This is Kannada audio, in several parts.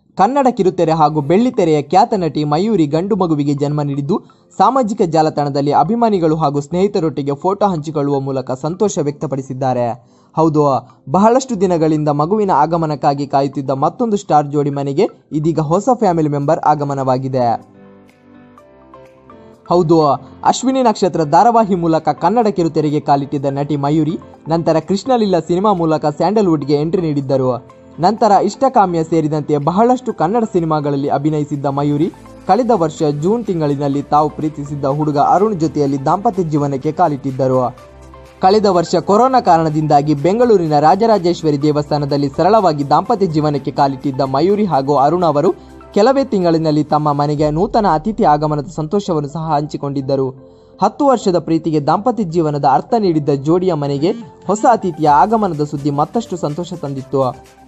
ಕನ್ನಡ ಕಿರುತೆರೆ ಹಾಗೂ ಬೆಳ್ಳಿತೆರೆಯ ಖ್ಯಾತ ನಟಿ ಮಯೂರಿ ಗಂಡು ಮಗುವಿಗೆ ಜನ್ಮ ನೀಡಿದ್ದು ಸಾಮಾಜಿಕ ಜಾಲತಾಣದಲ್ಲಿ ಅಭಿಮಾನಿಗಳು ಹಾಗೂ ಸ್ನೇಹಿತರೊಟ್ಟಿಗೆ ಫೋಟೋ ಹಂಚಿಕೊಳ್ಳುವ ಮೂಲಕ ಸಂತೋಷ ವ್ಯಕ್ತಪಡಿಸಿದ್ದಾರೆ ಹೌದು ಬಹಳಷ್ಟು ದಿನಗಳಿಂದ ಮಗುವಿನ ಆಗಮನಕ್ಕಾಗಿ ಕಾಯುತ್ತಿದ್ದ ಮತ್ತೊಂದು ಸ್ಟಾರ್ ಜೋಡಿ ಮನೆಗೆ ಇದೀಗ ಹೊಸ ಫ್ಯಾಮಿಲಿ ಮೆಂಬರ್ ಆಗಮನವಾಗಿದೆ ಹೌದು ಅಶ್ವಿನಿ ನಕ್ಷತ್ರ ಧಾರಾವಾಹಿ ಮೂಲಕ ಕನ್ನಡ ಕಿರುತೆರೆಗೆ ಕಾಲಿಟ್ಟಿದ್ದ ನಟಿ ಮಯೂರಿ ನಂತರ ಕೃಷ್ಣಲೀಲಾ ಸಿನಿಮಾ ಮೂಲಕ ಸ್ಯಾಂಡಲ್ವುಡ್ಗೆ ಎಂಟ್ರಿ ನೀಡಿದ್ದರು ನಂತರ ಇಷ್ಟಕಾಮ್ಯ ಸೇರಿದಂತೆ ಬಹಳಷ್ಟು ಕನ್ನಡ ಸಿನಿಮಾಗಳಲ್ಲಿ ಅಭಿನಯಿಸಿದ್ದ ಮಯೂರಿ ಕಳೆದ ವರ್ಷ ಜೂನ್ ತಿಂಗಳಿನಲ್ಲಿ ತಾವು ಪ್ರೀತಿಸಿದ್ದ ಹುಡುಗ ಅರುಣ್ ಜೊತೆಯಲ್ಲಿ ದಾಂಪತ್ಯ ಜೀವನಕ್ಕೆ ಕಾಲಿಟ್ಟಿದ್ದರು ಕಳೆದ ವರ್ಷ ಕೊರೋನಾ ಕಾರಣದಿಂದಾಗಿ ಬೆಂಗಳೂರಿನ ರಾಜರಾಜೇಶ್ವರಿ ದೇವಸ್ಥಾನದಲ್ಲಿ ಸರಳವಾಗಿ ದಾಂಪತ್ಯ ಜೀವನಕ್ಕೆ ಕಾಲಿಟ್ಟಿದ್ದ ಮಯೂರಿ ಹಾಗೂ ಅರುಣ್ ಅವರು ಕೆಲವೇ ತಿಂಗಳಿನಲ್ಲಿ ತಮ್ಮ ಮನೆಗೆ ನೂತನ ಅತಿಥಿ ಆಗಮನದ ಸಂತೋಷವನ್ನು ಸಹ ಹಂಚಿಕೊಂಡಿದ್ದರು ಹತ್ತು ವರ್ಷದ ಪ್ರೀತಿಗೆ ದಾಂಪತ್ಯ ಜೀವನದ ಅರ್ಥ ನೀಡಿದ್ದ ಜೋಡಿಯ ಮನೆಗೆ ಹೊಸ ಅತಿಥಿಯ ಆಗಮನದ ಸುದ್ದಿ ಮತ್ತಷ್ಟು ಸಂತೋಷ ತಂದಿತ್ತು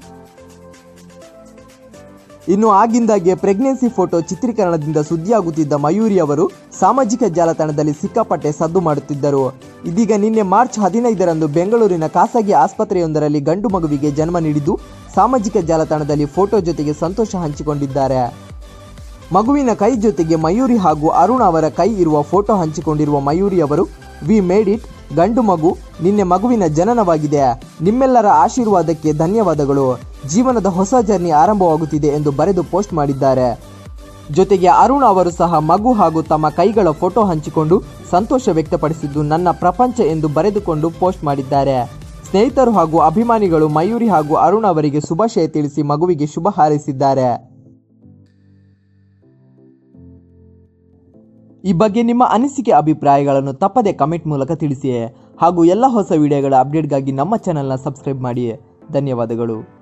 ಇನ್ನು ಆಗಿಂದಾಗೆ ಪ್ರೆಗ್ನೆನ್ಸಿ ಫೋಟೋ ಚಿತ್ರೀಕರಣದಿಂದ ಸುದ್ದಿಯಾಗುತ್ತಿದ್ದ ಮಯೂರಿ ಅವರು ಸಾಮಾಜಿಕ ಜಾಲತಾಣದಲ್ಲಿ ಸಿಕ್ಕಾಪಟ್ಟೆ ಸದ್ದು ಮಾಡುತ್ತಿದ್ದರು ಇದೀಗ ನಿನ್ನೆ ಮಾರ್ಚ್ ಹದಿನೈದರಂದು ಬೆಂಗಳೂರಿನ ಖಾಸಗಿ ಆಸ್ಪತ್ರೆಯೊಂದರಲ್ಲಿ ಗಂಡು ಮಗುವಿಗೆ ಜನ್ಮ ನೀಡಿದ್ದು ಸಾಮಾಜಿಕ ಜಾಲತಾಣದಲ್ಲಿ ಫೋಟೋ ಜೊತೆಗೆ ಸಂತೋಷ ಹಂಚಿಕೊಂಡಿದ್ದಾರೆ ಮಗುವಿನ ಕೈ ಜೊತೆಗೆ ಮಯೂರಿ ಹಾಗೂ ಅರುಣ್ ಅವರ ಕೈ ಇರುವ ಫೋಟೋ ಹಂಚಿಕೊಂಡಿರುವ ಮಯೂರಿ ಅವರು ವಿ ಮೇಡ್ ಇಟ್ ಗಂಡು ಮಗು ನಿನ್ನೆ ಮಗುವಿನ ಜನನವಾಗಿದೆ ನಿಮ್ಮೆಲ್ಲರ ಆಶೀರ್ವಾದಕ್ಕೆ ಧನ್ಯವಾದಗಳು ಜೀವನದ ಹೊಸ ಜರ್ನಿ ಆರಂಭವಾಗುತ್ತಿದೆ ಎಂದು ಬರೆದು ಪೋಸ್ಟ್ ಮಾಡಿದ್ದಾರೆ ಜೊತೆಗೆ ಅರುಣ್ ಅವರು ಸಹ ಮಗು ಹಾಗೂ ತಮ್ಮ ಕೈಗಳ ಫೋಟೋ ಹಂಚಿಕೊಂಡು ಸಂತೋಷ ವ್ಯಕ್ತಪಡಿಸಿದ್ದು ನನ್ನ ಪ್ರಪಂಚ ಎಂದು ಬರೆದುಕೊಂಡು ಪೋಸ್ಟ್ ಮಾಡಿದ್ದಾರೆ ಸ್ನೇಹಿತರು ಹಾಗೂ ಅಭಿಮಾನಿಗಳು ಮಯೂರಿ ಹಾಗೂ ಅರುಣ್ ಅವರಿಗೆ ಶುಭಾಶಯ ತಿಳಿಸಿ ಮಗುವಿಗೆ ಶುಭ ಹಾರೈಸಿದ್ದಾರೆ ಈ ಬಗ್ಗೆ ನಿಮ್ಮ ಅನಿಸಿಕೆ ಅಭಿಪ್ರಾಯಗಳನ್ನು ತಪ್ಪದೆ ಕಮೆಂಟ್ ಮೂಲಕ ತಿಳಿಸಿ ಹಾಗೂ ಎಲ್ಲ ಹೊಸ ವಿಡಿಯೋಗಳ ಅಪ್ಡೇಟ್ಗಾಗಿ ನಮ್ಮ ಚಾನೆಲ್ನ ಸಬ್ಸ್ಕ್ರೈಬ್ ಮಾಡಿ ಧನ್ಯವಾದಗಳು